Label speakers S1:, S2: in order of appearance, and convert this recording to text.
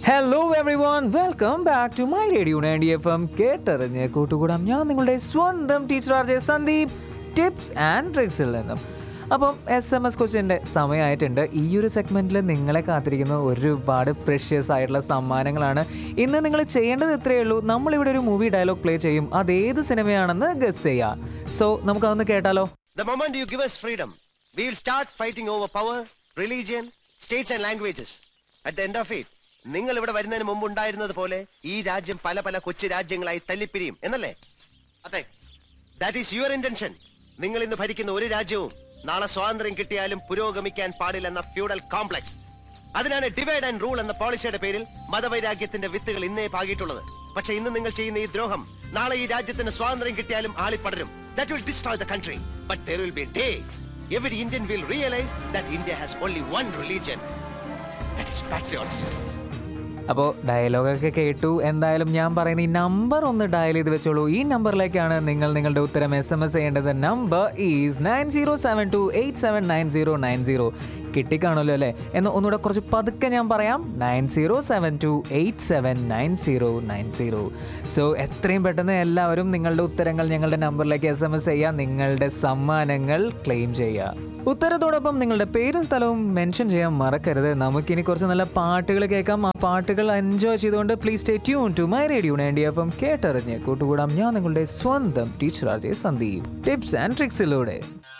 S1: Hello everyone welcome back to my radio ninety F M കേട്ടറിഞ്ഞ് കൂട്ടുകൂടാം ഞാൻ നിങ്ങളുടെ സ്വന്തം teacher R J Sandeep tips and ട്രിക്സിൽ നിന്നും അപ്പം എസ് എം എസ് ക്വസ്റ്റ്യൻ്റെ സമയമായിട്ടുണ്ട് ഈ ഒരു സെഗ്മെൻറ്റിൽ നിങ്ങളെ കാത്തിരിക്കുന്ന ഒരുപാട് പ്രഷ്യസ് ആയിട്ടുള്ള സമ്മാനങ്ങളാണ് ഇന്ന് നിങ്ങൾ ചെയ്യേണ്ടത് ഇത്രയേ ഉള്ളൂ നമ്മളിവിടെ ഒരു മൂവി ഡയലോഗ് പ്ലേ ചെയ്യും അത് ഏത് സിനിമയാണെന്ന് ഗസ് ചെയ്യാം സോ നമുക്കതൊന്ന് കേട്ടാലോ
S2: The moment you give us freedom, we will start fighting over power, religion, states and languages. At the end of it, നിങ്ങൾ ഇവിടെ വരുന്നതിന് മുമ്പ് ഉണ്ടായിരുന്നത് പോലെ ഈ രാജ്യം പല പല കൊച്ചു രാജ്യങ്ങളായി തല്ലിപ്പിരിയും എന്നല്ലേ അതെ ദാറ്റ് ഈസ് യുവർ ഇന്റൻഷൻ നിങ്ങൾ ഇന്ന് ഭരിക്കുന്ന ഒരു രാജ്യവും നാളെ സ്വാതന്ത്ര്യം കിട്ടിയാലും പുരോഗമിക്കാൻ പാടില്ലെന്ന ഫ്യൂഡൽ കോംപ്ലക്സ് അതിനാണ് ഡിവൈഡ് ആൻഡ് റൂൾ എന്ന പോളിസിയുടെ പേരിൽ മതവൈരാഗ്യത്തിന്റെ വിത്തുകൾ ഇന്നേ പാകിയിട്ടുള്ളത് പക്ഷെ ഇന്ന് നിങ്ങൾ ചെയ്യുന്ന ഈ ദ്രോഹം നാളെ ഈ രാജ്യത്തിന് സ്വാതന്ത്ര്യം കിട്ടിയാലും ആളിപ്പടരും that will destroy the country but there will be a day every Indian will realize that India has only one religion that is patriotism
S1: അപ്പോൾ ഡയലോഗൊക്കെ കേട്ടു എന്തായാലും ഞാൻ പറയുന്ന ഈ നമ്പർ ഒന്ന് ഡയൽ ചെയ്ത് വെച്ചോളൂ ഈ നമ്പറിലേക്കാണ് നിങ്ങൾ നിങ്ങളുടെ ഉത്തരം എസ് എം എസ് ചെയ്യേണ്ടത് number is nine zero seven two eight seven nine zero nine zero കിട്ടിക്കാണല്ലോ അല്ലേ എന്ന് ഒന്നുകൂടെ കുറച്ച് പതുക്കെ ഞാൻ പറയാം nine zero seven two eight seven nine zero nine zero so എത്രയും പെട്ടെന്ന് എല്ലാവരും നിങ്ങളുടെ ഉത്തരങ്ങൾ ഞങ്ങളുടെ നമ്പറിലേക്ക് എസ് എം എസ് ചെയ്യുക നിങ്ങളുടെ സമ്മാനങ്ങൾ ക്ലെയിം ചെയ്യുക ഉത്തരത്തോടൊപ്പം നിങ്ങളുടെ പേരും സ്ഥലവും മെൻഷൻ ചെയ്യാൻ മറക്കരുത് നമുക്കിനി കുറച്ച് നല്ല പാട്ടുകൾ കേൾക്കാം ആ പാട്ടുകൾ എൻജോയ് ചെയ്തുകൊണ്ട് please stay tune to my radio ninety F M കേട്ടറിഞ്ഞ് കൂട്ടുകൂടാം ഞാൻ നിങ്ങളുടെ സ്വന്തം teacher R J Sandeep tips and ട്രിക്സിലൂടെ